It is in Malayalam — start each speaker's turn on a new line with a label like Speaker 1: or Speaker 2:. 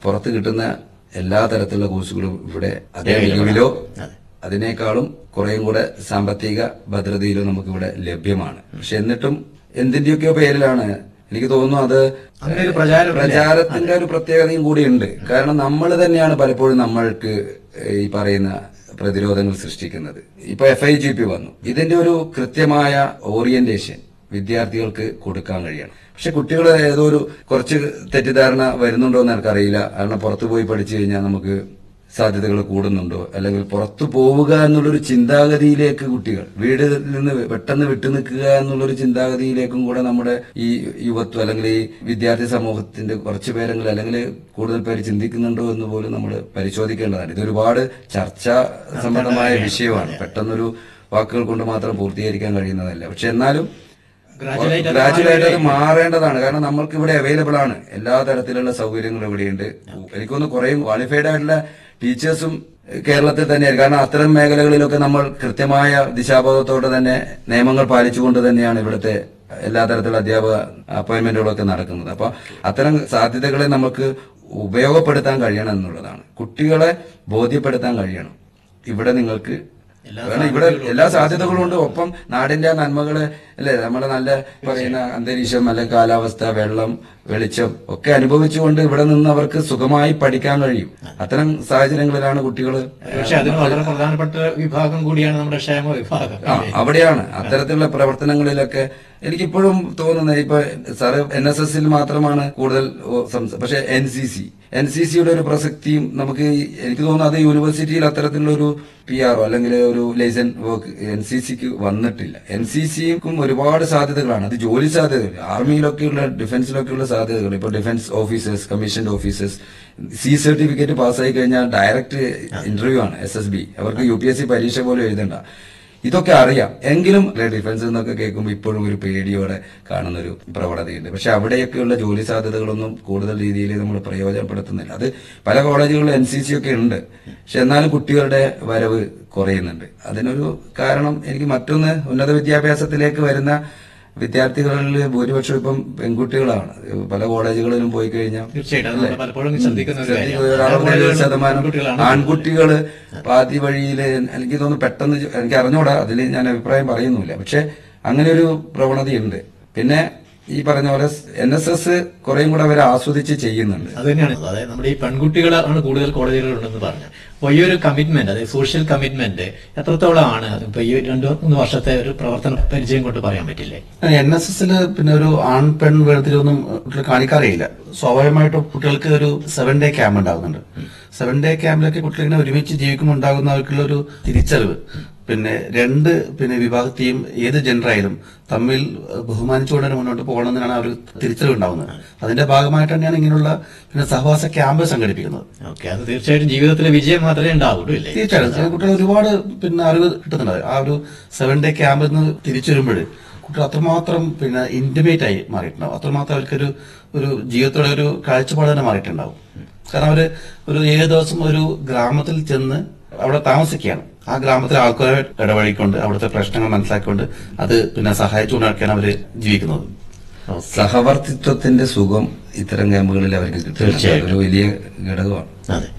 Speaker 1: പുറത്ത് കിട്ടുന്ന എല്ലാ തരത്തിലുള്ള കോഴ്സുകളും ഇവിടെ അതേ മികവിലോ അതിനേക്കാളും കുറേയും കൂടെ സാമ്പത്തിക ഭദ്രതയിലോ നമുക്ക് ഇവിടെ ലഭ്യമാണ് പക്ഷെ എന്നിട്ടും എന്തിന്റെയൊക്കെയോ പേരിലാണ് എനിക്ക് തോന്നുന്നു അത്
Speaker 2: അങ്ങനെ ഒരു പ്രചാരം ഇല്ല.
Speaker 1: പ്രചാരത്തിന്റെ ഒരു പ്രത്യേകതയും കൂടിയുണ്ട് കാരണം നമ്മൾ തന്നെയാണ് പലപ്പോഴും നമ്മൾക്ക് ഈ പറയുന്ന പ്രതിരോധങ്ങൾ സൃഷ്ടിക്കുന്നത് ഇപ്പൊ എഫ് ഐ ജി പി വന്നു ഇതിന്റെ ഒരു കൃത്യമായ ഓറിയന്റേഷൻ വിദ്യാർത്ഥികൾക്ക് കൊടുക്കാൻ കഴിയണം പക്ഷെ കുട്ടികൾ ഏതോ ഒരു കുറച്ച് തെറ്റിദ്ധാരണ വരുന്നുണ്ടോ എന്ന് എനിക്കറിയില്ല കാരണം പുറത്തു പോയി പഠിച്ചു കഴിഞ്ഞാൽ നമുക്ക് സാധ്യതകൾ കൂടുന്നുണ്ടോ അല്ലെങ്കിൽ പുറത്തു പോവുക എന്നുള്ളൊരു ചിന്താഗതിയിലേക്ക് കുട്ടികൾ വീടിൽ നിന്ന് പെട്ടെന്ന് വിട്ടു നിൽക്കുക എന്നുള്ളൊരു ചിന്താഗതിയിലേക്കും കൂടെ നമ്മുടെ ഈ യുവത്വം അല്ലെങ്കിൽ ഈ വിദ്യാർത്ഥി സമൂഹത്തിന്റെ കുറച്ച് പേരെങ്കിലും അല്ലെങ്കിൽ കൂടുതൽ പേര് ചിന്തിക്കുന്നുണ്ടോ എന്ന് പോലും നമ്മൾ പരിശോധിക്കേണ്ടതാണ് ഇത് ഒരുപാട് ചർച്ചാ സംബന്ധമായ വിഷയമാണ് പെട്ടെന്നൊരു വാക്കുകൾ കൊണ്ട് മാത്രം പൂർത്തീകരിക്കാൻ കഴിയുന്നതല്ല പക്ഷെ എന്നാലും
Speaker 2: Graduate അത്
Speaker 1: ഗ്രാജുവേറ്റ് അത് മാറേണ്ടതാണ് കാരണം നമ്മൾക്ക് ഇവിടെ അവൈലബിൾ ആണ് എല്ലാ തരത്തിലുള്ള സൗകര്യങ്ങളും ഇവിടെയുണ്ട് എനിക്കൊന്ന് കുറേ ക്വാളിഫൈഡ് ആയിട്ടുള്ള ടീച്ചേഴ്സും കേരളത്തിൽ തന്നെയാണ് കാരണം അത്തരം മേഖലകളിലൊക്കെ നമ്മൾ കൃത്യമായ ദിശാബോധത്തോടെ തന്നെ നിയമങ്ങൾ പാലിച്ചുകൊണ്ട് തന്നെയാണ് ഇവിടുത്തെ എല്ലാ തരത്തിലുള്ള അധ്യാപക അപ്പോയിന്റ്മെന്റുകളൊക്കെ നടക്കുന്നത് അപ്പൊ അത്തരം സാധ്യതകളെ നമുക്ക് ഉപയോഗപ്പെടുത്താൻ കഴിയണം എന്നുള്ളതാണ് കുട്ടികളെ ബോധ്യപ്പെടുത്താൻ കഴിയണം ഇവിടെ നിങ്ങൾക്ക് കാരണം ഇവിടെ എല്ലാ സാധ്യതകളും ഉണ്ട് ഒപ്പം നാടിന്റെ നന്മകള് അല്ലെ നമ്മുടെ നല്ല പറയുന്ന അന്തരീക്ഷം അല്ലെങ്കിൽ കാലാവസ്ഥ വെള്ളം വെളിച്ചം ഒക്കെ അനുഭവിച്ചുകൊണ്ട് ഇവിടെ നിന്ന് അവർക്ക് സുഖമായി പഠിക്കാൻ കഴിയും അത്തരം സാഹചര്യങ്ങളിലാണ് കുട്ടികൾ
Speaker 2: പക്ഷെ അതിന് വളരെ പ്രധാനപ്പെട്ട വിഭാഗം കൂടിയാണ് നമ്മുടെ ക്ഷേമ വിഭാഗം
Speaker 1: ആ അവിടെയാണ് അത്തരത്തിലുള്ള പ്രവർത്തനങ്ങളിലൊക്കെ എനിക്കിപ്പോഴും തോന്നുന്നത് ഇപ്പൊ സാറ് എൻ എസ് എസിൽ മാത്രമാണ് കൂടുതൽ ഓ, സംസ- പക്ഷെ N C C N C സിയുടെ ഒരു പ്രസക്തിയും നമുക്ക് ഈ- എനിക്ക് തോന്നുന്നു അത് യൂണിവേഴ്സിറ്റിയിൽ അത്തരത്തിലുള്ള ഒരു പി ആറോ അല്ലെങ്കിൽ ഒരു ലൈസൻ വർക്ക് എൻ സി സിക്ക് വന്നിട്ടില്ല എൻ സി സിക്കും ഒരുപാട് സാധ്യതകളാണ് അത് ജോലി സാധ്യതകൾ ആർമിയിലൊക്കെയുള്ള ഡിഫൻസിലൊക്കെയുള്ള സാധ്യതകൾ ഇപ്പൊ defence officers commissioned officers C certificate പാസ്സായി കഴിഞ്ഞാൽ ഡയറക്റ്റ് ഇന്റർവ്യൂ ആണ് എസ് എസ് ബി അവർക്ക് യു പി എസ് സി പരീക്ഷ പോലും എഴുതണ്ട ഇതൊക്കെ അറിയാം എങ്കിലും ഡിഫൻസ് എന്നൊക്കെ കേൾക്കുമ്പോൾ ഇപ്പോഴും ഒരു പേടിയോടെ കാണുന്ന ഒരു പ്രവണതയുണ്ട് പക്ഷെ അവിടെയൊക്കെയുള്ള ജോലി സാധ്യതകളൊന്നും കൂടുതൽ രീതിയിൽ നമ്മൾ പ്രയോജനപ്പെടുത്തുന്നില്ല അത് പല കോളേജുകളിലും എൻ സി സി ഒക്കെ ഉണ്ട് പക്ഷെ എന്നാലും കുട്ടികളുടെ വരവ് കുറയുന്നുണ്ട് അതിനൊരു കാരണം എനിക്ക് മറ്റൊന്ന് ഉന്നത വിദ്യാഭ്യാസത്തിലേക്ക് വരുന്ന വിദ്യാർത്ഥികളിൽ ഭൂരിപക്ഷം ഇപ്പം പെൺകുട്ടികളാണ് പല കോളേജുകളിലും പോയി കഴിഞ്ഞാൽ
Speaker 2: തീർച്ചയായിട്ടും അത് നമ്മൾ പലപ്പോഴും ശ്രദ്ധിക്കുന്ന ഒരു കാര്യമാണ്.
Speaker 1: ഒരു അറുപത് ശതമാനം
Speaker 2: പെൺകുട്ടികളാണ്
Speaker 1: ആൺകുട്ടികള് പാതി വഴിയില് എനിക്ക് തോന്നുന്നു പെട്ടെന്ന് ജോ- എനിക്ക് അറിഞ്ഞൂടാ അതിൽ ഞാൻ അഭിപ്രായം പറയുന്നില്ല പക്ഷെ അങ്ങനെ ഒരു പ്രവണതയുണ്ട് പിന്നെ ഈ പറഞ്ഞ പോലെ എൻ എസ് എസ് കുറേയും കൂടെ അവരെ ആസ്വദിച്ച് ചെയ്യുന്നുണ്ട്
Speaker 2: അത് തന്നെയാണ് അതായത് നമ്മുടെ ഈ പെൺകുട്ടികളാണ് കൂടുതൽ കോളേജുകളുണ്ടെന്ന് പറഞ്ഞു അപ്പൊ ഈ ഒരു കമ്മിറ്റ്മെന്റ് അതായത് സോഷ്യൽ കമ്മിറ്റ്മെന്റ് എത്രത്തോളമാണ് ഇപ്പൊ ഈ രണ്ടു മൂന്ന് വർഷത്തെ ഒരു പ്രവർത്തന പരിചയം കൊണ്ട് പറയാൻ പറ്റില്ലേ
Speaker 3: എൻ എസ് എസില് പിന്നെ ഒരു ആൺ പെൺ വേർതിരിവൊന്നും കുട്ടികൾ കാണിക്കാറില്ല സ്വാഭാവികമായിട്ടും കുട്ടികൾക്ക് ഒരു സെവൻ ഡേ ക്യാമ്പ് ഉണ്ടാകുന്നുണ്ട് സെവൻ ഡേ ക്യാമ്പിലൊക്കെ കുട്ടികൾ ഇങ്ങനെ ഒരുമിച്ച് ജീവിക്കുമ്പോൾ ഉണ്ടാകുന്ന അവർക്കുള്ള ഒരു തിരിച്ചറിവ് പിന്നെ രണ്ട് പിന്നെ വിഭാഗത്തെയും ഏത് ജെൻഡർ ആയാലും തമ്മിൽ ബഹുമാനിച്ചുകൊണ്ട് തന്നെ മുന്നോട്ട് പോകണമെന്നാണ് ആ ഒരു തിരിച്ചറിവ് ഉണ്ടാകുന്നത് അതിന്റെ ഭാഗമായിട്ട് തന്നെയാണ് ഇങ്ങനെയുള്ള പിന്നെ സഹവാസ ക്യാമ്പ് സംഘടിപ്പിക്കുന്നത്
Speaker 2: ഓക്കെ അത് തീർച്ചയായിട്ടും ജീവിതത്തിലെ വിജയം മാത്രമേ ഉണ്ടാവുള്ളൂ ഇല്ലേ
Speaker 3: തീർച്ചയായിട്ടും കുട്ടികൾ ഒരുപാട് പിന്നെ അറിവ് കിട്ടുന്നുണ്ട് ആ ഒരു സെവൻ ഡേ ക്യാമ്പിൽ നിന്ന് തിരിച്ചു വരുമ്പോൾ കുട്ടികൾ അത്രമാത്രം പിന്നെ ഇന്റിമേറ്റ് ആയി മാറിയിട്ടുണ്ടാവും അത്രമാത്രം അവർക്കൊരു ഒരു ജീവിതത്തോടെ ഒരു കാഴ്ചപ്പാട് തന്നെ മാറിയിട്ടുണ്ടാവും കാരണം അവര് ഒരു ഏഴ് ദിവസം ഒരു ഗ്രാമത്തിൽ ചെന്ന് അവിടെ താമസിക്കുകയാണ് ആ ഗ്രാമത്തിലെ ആൾക്കാരെ ഇടപഴകിക്കൊണ്ട് അവിടുത്തെ പ്രശ്നങ്ങൾ മനസ്സിലാക്കിക്കൊണ്ട് അത് പിന്നെ സഹായിച്ചുകൊണ്ടൊക്കെയാണ് അവര് ജീവിക്കുന്നത്
Speaker 1: സഹവർത്തിത്വത്തിന്റെ സുഖം ഇത്തരം ക്യാമ്പുകളിൽ അവർക്ക് കിട്ടും
Speaker 2: തീർച്ചയായിട്ടും.
Speaker 1: ഒരു വലിയ ഘടകമാണ്
Speaker 2: അതെ